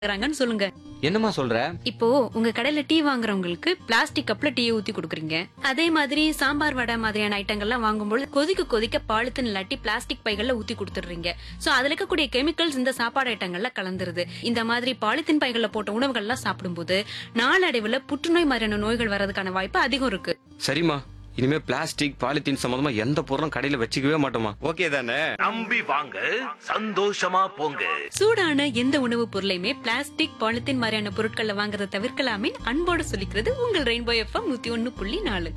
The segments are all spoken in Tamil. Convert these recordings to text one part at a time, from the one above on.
கேக்குறாங்கன்னு சொல்லுங்க என்னம்மா சொல்ற இப்போ உங்க கடையில டீ வாங்குறவங்களுக்கு பிளாஸ்டிக் கப்ல டீ ஊத்தி கொடுக்குறீங்க அதே மாதிரி சாம்பார் வடை மாதிரியான ஐட்டங்கள்லாம் வாங்கும்போது கொதிக்க கொதிக்க பாலித்தீன் இல்லாட்டி பிளாஸ்டிக் பைகள்ல ஊத்தி கொடுத்துடுறீங்க சோ அதுல இருக்கக்கூடிய கெமிக்கல்ஸ் இந்த சாப்பாடு ஐட்டங்கள்ல கலந்துருது இந்த மாதிரி பாலித்தீன் பைகள்ல போட்ட உணவுகள்லாம் சாப்பிடும்போது நாளடைவுல புற்றுநோய் மாதிரியான நோய்கள் வர்றதுக்கான வாய்ப்பு அதிகம் இருக்கு சரிம்மா இனிமே பிளாஸ்டிக் பாலித்தீன் சம்பந்தமா எந்த பொருளும் கடையில வச்சுக்கவே மாட்டோமா ஓகே தானே நம்பி வாங்க சந்தோஷமா போங்க சூடான எந்த உணவுப் பொருளையுமே பிளாஸ்டிக் பாலித்தீன் மாதிரியான பொருட்களை வாங்குறத தவிர்க்கலாமே அன்போடு சொல்லிக்கிறது உங்கள் ரெயின்போ எஃப்எம் நூத்தி ஒன்னு புள்ளி நாலு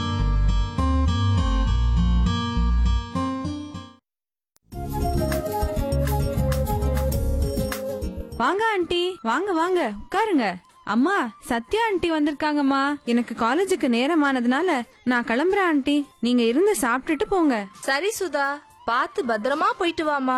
வாங்க ஆண்டி வாங்க வாங்க உட்காருங்க அம்மா சத்யா ஆண்டி வந்திருக்காங்கம்மா எனக்கு காலேஜுக்கு நேரமானதுனால நான் கிளம்புறேன் ஆண்டி நீங்க இருந்து சாப்பிட்டுட்டு போங்க சரி சுதா பார்த்து பத்திரமா போயிட்டு வாமா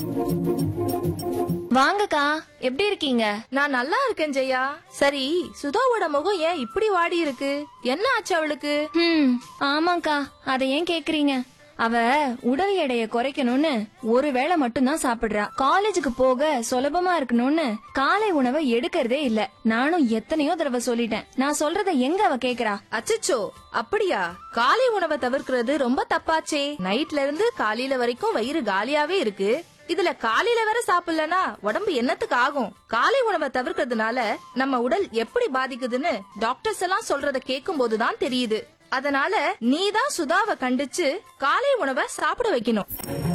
வாங்கக்கா எப்படி இருக்கீங்க நான் நல்லா இருக்கேன் ஜெயா சரி சுதாவோட முகம் ஏன் இப்படி வாடி இருக்கு என்ன ஆச்சு அவளுக்கு ம் ஆமாக்கா அதை ஏன் கேக்குறீங்க அவ உடல் எடைய குறைக்கணும்னு ஒரு வேளை மட்டும்தான் சாப்பிடுறா காலேஜுக்கு போக சுலபமா இருக்கணும்னு காலை உணவை எடுக்கிறதே இல்ல நானும் எத்தனையோ தடவை சொல்லிட்டேன் நான் சொல்றத எங்க அவ கேக்குறா அச்சச்சோ அப்படியா காலை உணவை தவிர்க்கிறது ரொம்ப தப்பாச்சே நைட்ல இருந்து காலையில வரைக்கும் வயிறு காலியாவே இருக்கு இதுல காலையில வேற சாப்பிடலனா உடம்பு என்னத்துக்கு ஆகும் காலை உணவை தவிர்க்கிறதுனால நம்ம உடல் எப்படி பாதிக்குதுன்னு டாக்டர்ஸ் எல்லாம் சொல்றத கேட்கும் போதுதான் தெரியுது அதனால நீதான் சுதாவை கண்டிச்சு காலை உணவை சாப்பிட வைக்கணும்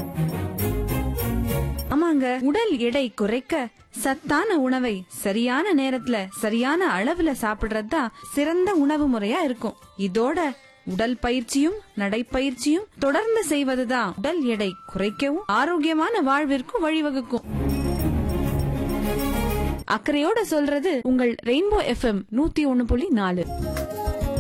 ஆமாங்க உடல் எடை குறைக்க சத்தான உணவை சரியான நேரத்துல சரியான அளவுல சாப்பிடுறது தான் சிறந்த உணவு முறையா இருக்கும் இதோட உடல் பயிற்சியும் நடைப்பயிற்சியும் தொடர்ந்து செய்வதுதான் உடல் எடை குறைக்கவும் ஆரோக்கியமான வாழ்விற்கும் வழிவகுக்கும் அக்கறையோட சொல்றது உங்கள் ரெயின்போ எஃப்எம் நூத்தி ஒன்னு புள்ளி நாலு